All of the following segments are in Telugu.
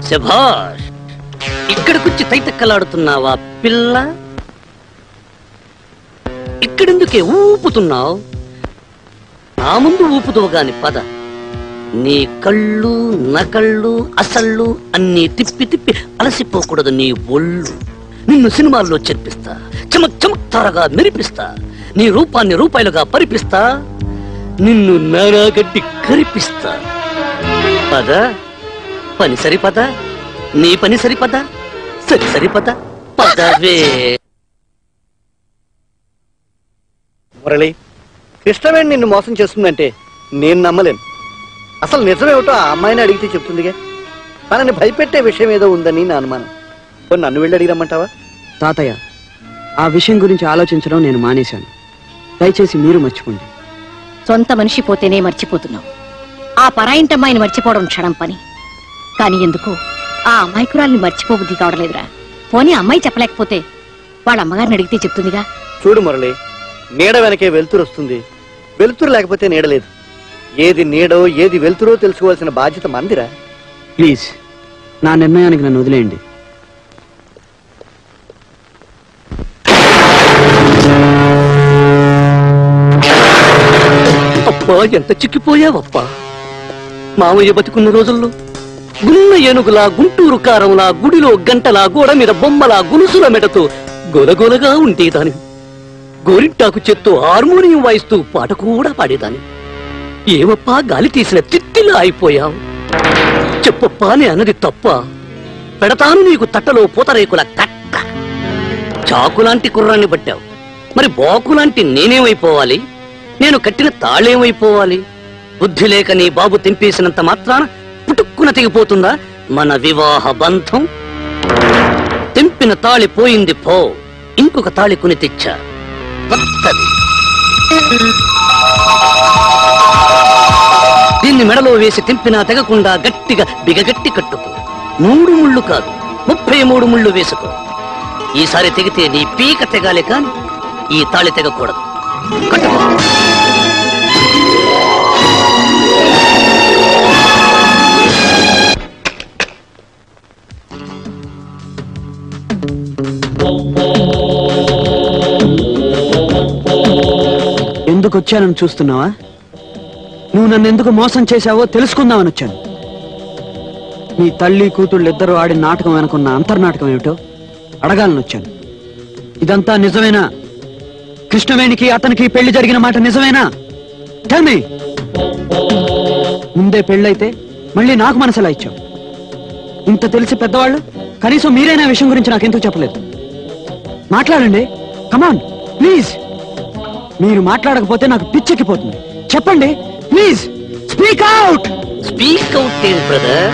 శభాష్ ఇక్కడికొచ్చి తైతక్కలాడుతున్నావా పిల్ల ఇక్కడెందుకే ఊపుతున్నావు నా ముందు ఊపుతావు గాని పద నీ కళ్ళు నకళ్ళు అసళ్ళు అన్నీ తిప్పి తిప్పి అలసిపోకూడదు నీ ఒళ్ళు నిన్ను సినిమాల్లో చేర్పిస్తా చమక్ చమక్తారగా మెరిపిస్తా నీ రూపాన్ని రూపాయలుగా పరిపిస్తా నిన్ను నానాగట్టి కరిపిస్తా పద పని సరిపద నీ పని సరిపద సరి సరిపద పదవే మురళి కృష్ణవేణి నిన్ను మోసం చేస్తుందంటే నేను నమ్మలేను అసలు నిజమేమిటో ఆ అమ్మాయిని అడిగితే చెప్తుందిగా తనని భయపెట్టే విషయం ఏదో ఉందని నా అనుమానం పోనీ నన్ను వెళ్ళి అడిగిరమ్మంటావా తాతయ్య ఆ విషయం గురించి ఆలోచించడం నేను మానేశాను దయచేసి మీరు మర్చిపోండి సొంత మనిషి పోతేనే మర్చిపోతున్నావు ఆ పరాయింటమ్మాయిని మర్చిపోవడం క్షణం పని కానీ ఎందుకు ఆ అమాయకురాల్ని మర్చిపోబుద్ధి కావడలేదురా పోనీ అమ్మాయి చెప్పలేకపోతే వాళ్ళ అమ్మగారిని అడిగితే చెప్తుందిగా చూడు మురళి నీడ వెనకే వెలుతురు వస్తుంది వెలుతురు లేకపోతే నీడ లేదు ఏది నీడో ఏది వెలుతురో తెలుసుకోవాల్సిన బాధ్యత మందిరా ప్లీజ్ నా నిర్ణయానికి నన్ను వదిలేయండి అబ్బా ఎంత చిక్కిపోయావప్పా మామయ్య బతుకున్న రోజుల్లో గున్న ఏనుగులా గుంటూరు కారంలా గుడిలో గంటలా గోడ మీద బొమ్మలా గునుసుల మెడతో గోలగోలగా ఉండేదాని గోరింటాకు చెత్తో హార్మోనియం వాయిస్తూ పాట కూడా పాడేదాని ఏమప్పా గాలి తీసిన తిత్తిలా అయిపోయావు చెప్పప్పా నే అన్నది తప్ప పెడతాను నీకు తట్టలో పూతరేకుల కట్ట చాకులాంటి కుర్రాన్ని పట్టావు మరి బాకులాంటి నేనేమైపోవాలి నేను కట్టిన తాళేమైపోవాలి బుద్ధి లేక నీ బాబు తెంపేసినంత మాత్రాన పుటుక్కున తెగిపోతుందా మన వివాహ బంధం తెంపిన తాళి పోయింది పో ఇంకొక తాళి కొని తెచ్చా కొత్తది దీన్ని మెడలో వేసి తెంపినా తెగకుండా గట్టిగా బిగగట్టి కట్టుకో మూడు ముళ్ళు కాదు ముప్పై మూడు ముళ్ళు వేసుకో ఈసారి తెగితే నీ పీక తెగాలి కాని ఈ తాళి తెగకూడదు కట్టుకో ఎందుకు వచ్చానని చూస్తున్నావా నువ్వు నన్ను ఎందుకు మోసం చేశావో తెలుసుకుందామని వచ్చాను నీ తల్లి కూతుళ్ళు ఇద్దరు ఆడిన నాటకం వెనుకున్న అంతర్నాటకం ఏమిటో అడగాలని వచ్చాను ఇదంతా నిజమేనా కృష్ణవేణికి అతనికి పెళ్లి జరిగిన మాట నిజమేనా Tell me. ముందే పెళ్ళైతే మళ్ళీ నాకు మనసులా ఇచ్చావు ఇంత తెలిసి పెద్దవాళ్ళు కనీసం మీరైనా ఈ విషయం గురించి నాకెందుకు చెప్పలేదు మాట్లాడండి కమాన్ ప్లీజ్ మీరు మాట్లాడకపోతే నాకు పిచ్చెక్కిపోతుంది చెప్పండి please speak out speak out ఏంటి బ్రదర్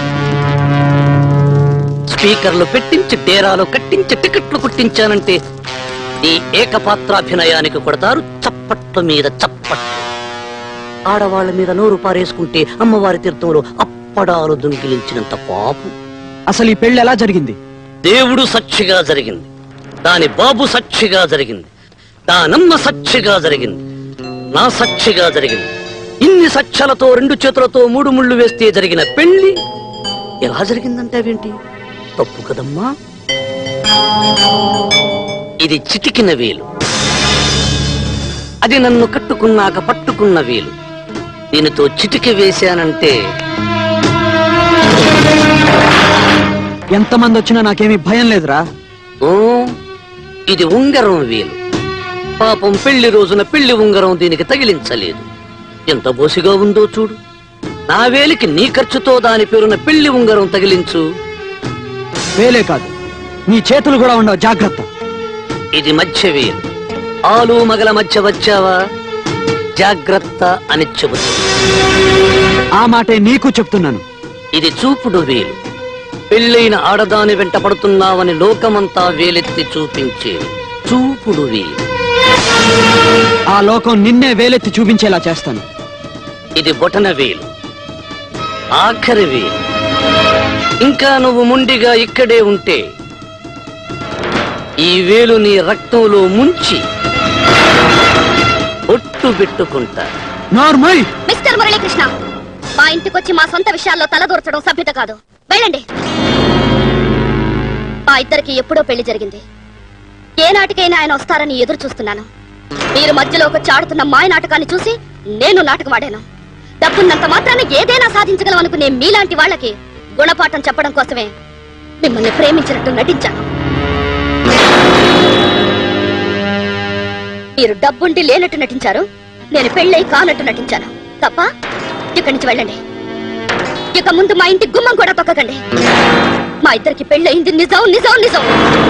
స్పీకర్లు పెట్టించి డేరాలు కట్టించి టికెట్లు కుట్టించానంటే ఈ ఏకపాత్రాభినయానికి కొడతారు చప్పట్ల మీద చప్పట్లు ఆడవాళ్ళ మీద నోరు పారేసుకుంటే అమ్మవారి తీర్థంలో అప్పడాలు దొంగిలించినంత పాపు అసలు ఈ పెళ్లి ఎలా జరిగింది దేవుడు సాక్షిగా జరిగింది దాని బాబు సాక్షిగా జరిగింది దానమ్మ సాక్షిగా జరిగింది నా సాక్షిగా జరిగింది ఇన్ని సాక్ష్యాలతో రెండు చేతులతో మూడు ముళ్ళు వేస్తే జరిగిన పెళ్లి ఎలా జరిగిందంటావేంటి తప్పు కదమ్మా ఇది చిటికిన వేలు అది నన్ను కట్టుకున్నాక పట్టుకున్న వేలు దీనితో చిటికి వేశానంటే ఎంతమంది వచ్చినా నాకేమీ భయం లేదురా ఓ ఇది ఉంగరం వేలు పాపం పెళ్లి రోజున పెళ్లి ఉంగరం దీనికి తగిలించలేదు ఎంత బోసిగా ఉందో చూడు నా వేలికి నీ ఖర్చుతో దాని పేరున పెళ్లి ఉంగరం తగిలించు వేలే కాదు నీ చేతులు కూడా ఉండవు జాగ్రత్త ఇది మధ్య వేలు ఆలు మగల మధ్య వచ్చావా జాగ్రత్త అని చెబుతుంది ఆ మాటే నీకు చెప్తున్నాను ఇది చూపుడు వేలు పెళ్ళైన ఆడదాని వెంట పడుతున్నావని లోకమంతా వేలెత్తి చూపించే చూపుడు వేలు ఆ లోకం నిన్నే వేలెత్తి చూపించేలా చేస్తాను ఇది బొటన వేలు ఆఖరి వేలు ఇంకా నువ్వు ముండిగా ఇక్కడే ఉంటే ఈ వేలు నీ రక్తంలో ముంచి ఒట్టు పెట్టుకుంటా నార్మల్ మిస్టర్ మురళీకృష్ణ మా ఇంటికొచ్చి మా సొంత విషయాల్లో తలదూర్చడం సభ్యత కాదు వెళ్ళండి ఆ ఇద్దరికి ఎప్పుడో పెళ్లి జరిగింది ఏ నాటికైనా ఆయన వస్తారని ఎదురు చూస్తున్నాను మీరు మధ్యలోకి చాడుతున్న మాయ నాటకాన్ని చూసి నేను నాటకం ఆడాను డబ్బున్నంత మాత్రాన ఏదైనా సాధించగలం అనుకునే మీలాంటి వాళ్ళకి గుణపాఠం చెప్పడం కోసమే మిమ్మల్ని ప్రేమించినట్టు నటించాను మీరు డబ్బుండి లేనట్టు నటించారు నేను పెళ్ళై కానట్టు నటించాను తప్ప ఇక్కడి నుంచి వెళ్ళండి ఇక ముందు మా ఇంటి గుమ్మం కూడా తొక్కకండి మా ఇద్దరికి పెళ్ళయింది నిజం నిజం నిజం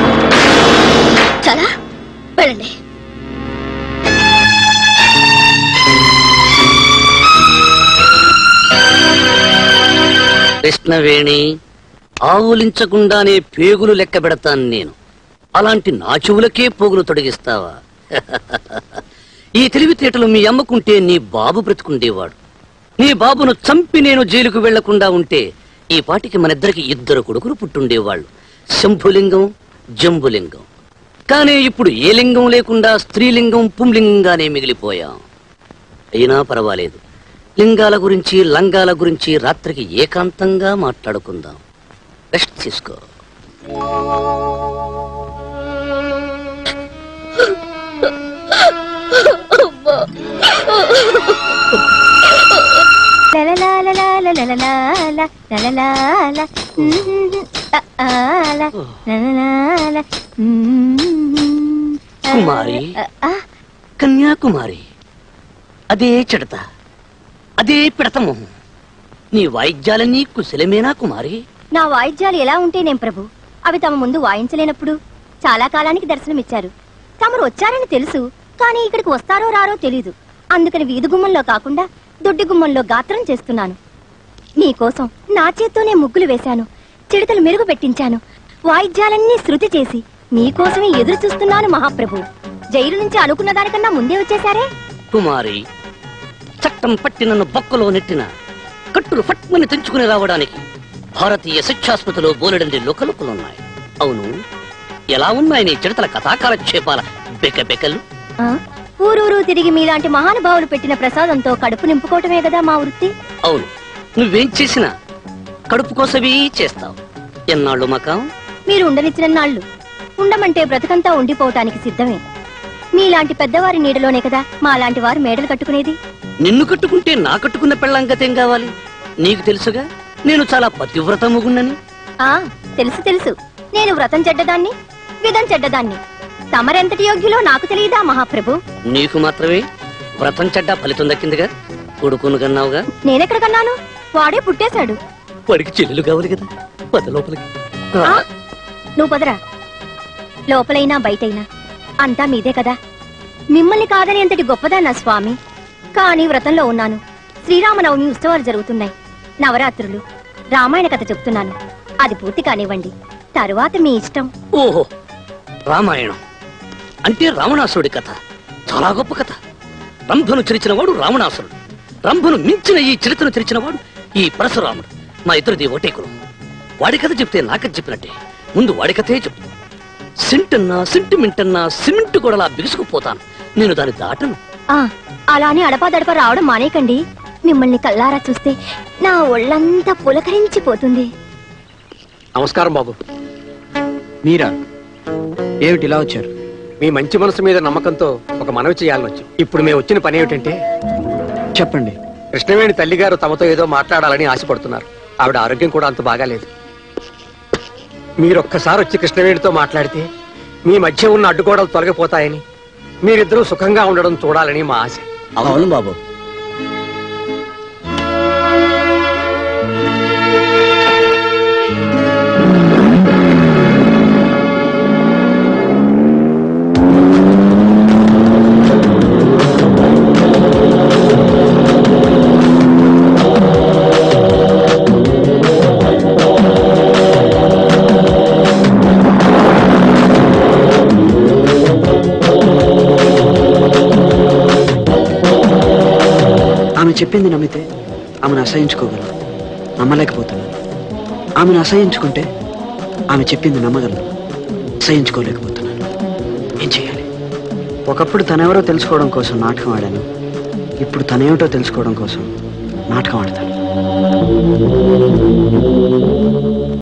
చాలా వెళ్ళండి కృష్ణవేణి ఆవులించకుండానే పేగులు లెక్క పెడతాను నేను అలాంటి నా చెవులకే పోగులు తొడిగిస్తావా ఈ తెలివితేటలు మీ అమ్మకుంటే నీ బాబు బ్రతుకుండేవాడు నీ బాబును చంపి నేను జైలుకు వెళ్లకుండా ఉంటే ఈ పాటికి మనిద్దరికి ఇద్దరు కొడుకులు పుట్టుండేవాళ్ళు శంభులింగం జంబులింగం కానీ ఇప్పుడు ఏ లింగం లేకుండా స్త్రీలింగం పుంలింగంగానే మిగిలిపోయాం అయినా పర్వాలేదు లింగాల గురించి లంగాల గురించి రాత్రికి ఏకాంతంగా మాట్లాడుకుందాం రెస్ట్ తీసుకో కుమారి కన్యాకుమారి అదే చెడత అదే పిడత మొహం నీ వాయిద్యాలన్నీ కుశలమేనా కుమారి నా వాయిద్యాలు ఎలా ఉంటేనేం ప్రభు అవి తమ ముందు వాయించలేనప్పుడు చాలా కాలానికి దర్శనమిచ్చారు తమరు వచ్చారని తెలుసు కానీ ఇక్కడికి వస్తారో రారో తెలీదు అందుకని వీధి గుమ్మంలో కాకుండా దొడ్డి గుమ్మంలో గాత్రం చేస్తున్నాను నీకోసం నా చేత్తోనే ముగ్గులు వేశాను చిడతలు మెరుగు పెట్టించాను వాయిద్యాలన్నీ శృతి చేసి నీకోసమే ఎదురు చూస్తున్నాను మహాప్రభు జైలు నుంచి అనుకున్న దానికన్నా ముందే వచ్చేశారే కుమారి చట్టం పట్టి నన్ను బొక్కలో నెట్టిన కట్టులు ఫట్మని తెంచుకుని రావడానికి భారతీయ శిక్షాస్మృతిలో బోలెడంది లుకలుకలున్నాయి అవును ఎలా ఉన్నాయి నీ చిడతల కథాకాలక్షేపాల బెకబెకలు ఆ? ఊరూరు తిరిగి మీలాంటి మహానుభావులు పెట్టిన ప్రసాదంతో కడుపు నింపుకోవటమే కదా మా వృత్తి అవును నువ్వేం చేసినా కడుపు కోసమే చేస్తావు ఎన్నాళ్ళు మకాం మీరు ఉండనిచ్చిన నాళ్ళు ఉండమంటే బ్రతకంతా ఉండిపోవటానికి సిద్ధమే మీలాంటి పెద్దవారి నీడలోనే కదా మా లాంటి వారు మేడలు కట్టుకునేది నిన్ను కట్టుకుంటే నా కట్టుకున్న పెళ్ళాం గతేం కావాలి నీకు తెలుసుగా నేను చాలా పతివ్రతముగున్నని ఆ తెలుసు తెలుసు నేను వ్రతం చెడ్డదాన్ని విధం చెడ్డదాన్ని తమరెంతటి యోగ్యులో నాకు తెలియదా మహాప్రభు నీకు మాత్రమే వ్రతం చెడ్డ ఫలితం దక్కిందిగా కొడుకును కన్నావుగా నేనెక్కడ కన్నాను వాడే పుట్టేశాడు వాడికి చెల్లెలు కావాలి కదా పద లోపలికి ఆ, నువ్వు పదరా లోపలైనా బయటైనా అంతా మీదే కదా మిమ్మల్ని కాదని ఎంతటి గొప్పదా నా స్వామి కానీ వ్రతంలో ఉన్నాను శ్రీరామనవమి ఉత్సవాలు జరుగుతున్నాయి నవరాత్రులు రామాయణ కథ చెప్తున్నాను అది పూర్తి కానివ్వండి తరువాత మీ ఇష్టం ఓహో రామాయణం అంటే రావణాసురుడి కథ చాలా గొప్ప కథ రంభను చెరిచిన వాడు రావణాసురుడు రంభను మించిన ఈ చరిత్రను తెరిచిన వాడు ఈ పరశురాముడు మా ఇద్దరిది ఒకటే కులం వాడి కథ చెప్తే నాకది చెప్పినట్టే ముందు వాడి కథే చెప్పు సింటన్నా సెంటిమెంటన్నా సిమెంట్ గొడలా బిగుసుకుపోతాను నేను దాన్ని దాటను ఆ అలానే అడపాదడప రావడం మానేకండి మిమ్మల్ని కల్లారా చూస్తే నా ఒళ్ళంతా పులకరించిపోతుంది నమస్కారం బాబు మీరా ఏమిటి ఇలా వచ్చారు మీ మంచి మనసు మీద నమ్మకంతో ఒక మనవి చేయాలని వచ్చి ఇప్పుడు మేము వచ్చిన పని ఏమిటంటే చెప్పండి కృష్ణవేణి తల్లిగారు తమతో ఏదో మాట్లాడాలని ఆశపడుతున్నారు ఆవిడ ఆరోగ్యం కూడా అంత బాగాలేదు మీరు ఒక్కసారి వచ్చి కృష్ణవేణితో మాట్లాడితే మీ మధ్య ఉన్న అడ్డుగోడలు తొలగిపోతాయని మీరిద్దరూ సుఖంగా ఉండడం చూడాలని మా ఆశ అవును బాబు ఆమె చెప్పింది నమ్మితే ఆమెను అసహించుకోగలను నమ్మలేకపోతున్నాను ఆమెను అసహించుకుంటే ఆమె చెప్పింది నమ్మగలను అసహించుకోలేకపోతున్నాను ఏం చేయాలి ఒకప్పుడు తనెవరో తెలుసుకోవడం కోసం నాటకం ఆడాను ఇప్పుడు తనేమిటో తెలుసుకోవడం కోసం నాటకం ఆడతాను